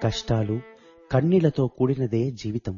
కష్టాలు కన్నీళ్లతో కూడినదే జీవితం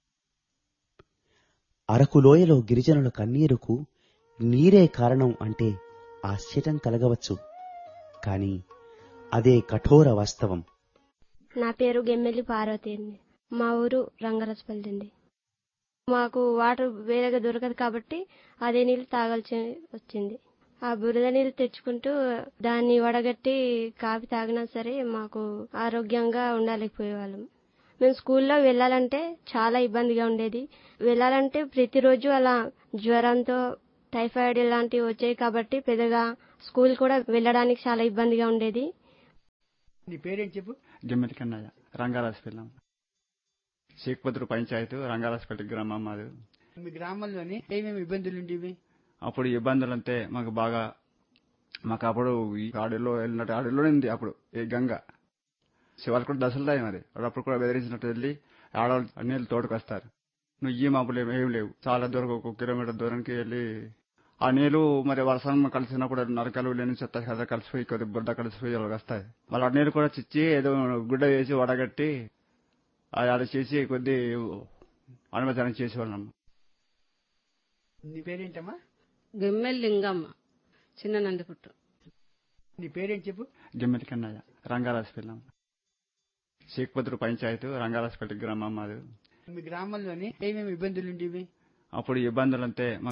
అరకులోయలో గిరిజనుల కన్నీరుకు నీరే కారణం అంటే ఆశ్చర్యం కలగవచ్చు కాని అదే కఠోర వాస్తవం నా పేరు గెమ్మెల్లి పార్వతి అండి మా ఊరు రంగరసపల్లి అండి మాకు వాటర్ వేరేగా దొరకదు కాబట్టి అదే నీళ్ళు తాగాల్సి వచ్చింది ఆ బురద నీళ్ళు తెచ్చుకుంటూ దాన్ని వడగట్టి కాపీ తాగినా సరే మాకు ఆరోగ్యంగా ఉండలేకపోయేవాళ్ళం మేము స్కూల్లో వెళ్ళాలంటే చాలా ఇబ్బందిగా ఉండేది వెళ్ళాలంటే ప్రతిరోజు అలా జ్వరంతో టైఫాయిడ్ ఇలాంటివి వచ్చాయి కాబట్టి పెద్దగా స్కూల్ కూడా వెళ్ళడానికి చాలా ఇబ్బందిగా ఉండేది నీ పేరేం చెప్పు గిమ్మెటి కన్నయ్య రంగారాజపల్లి షేక్పత్రు పంచాయతీ రంగారాజపల్లి గ్రామం మాది మీ గ్రామంలోని ఏమేమి ఇబ్బందులు ఉండేవి అప్పుడు ఇబ్బందులు అంతే మాకు బాగా మాకు అప్పుడు ఈ అడవిలో వెళ్ళినట్టు అడవిలోనే ఉంది అప్పుడు ఈ గంగ శివాలు కూడా దశలుతాయి మరి అప్పుడు కూడా బెదిరించినట్టు వెళ్ళి ఆడవాళ్ళు నీళ్ళు తోడుకు వస్తారు నువ్వు ఈ మాపులు ఏం- ఏం లేవు చాలా దూరం ఒక కిలోమీటర్ దూరానికి వెళ్ళి ఆ నీళ్లు మరి వర్షం కలిసినప్పుడు నరకలు లేని చెత్త కదా కలిసిపోయి కొద్ది బుడ్డ కలిసిపోయి అలాగ వస్తాయి మళ్ళీ ఆ నీళ్ళు కూడా చిచ్చి ఏదో గుడ్డ వేసి వడగట్టి అది అలా చేసి కొద్ది అనుమతి చేసేవాళ్ళం నీ పేరేంటమ్మా గెమ్మెల్ లింగమ్మ చిన్న నందిపుట్టు నీ పేరేం చెప్పు గిమ్మెటి కన్నయ్య రంగారాజపల్లి షేక్పత్రు పంచాయతీ రంగారాజపల్లి గ్రామం మాది మీ గ్రామంలోని ఏమేమి ఇబ్బందులు ఉండేవి అప్పుడు ఇబ్బందులు అంతే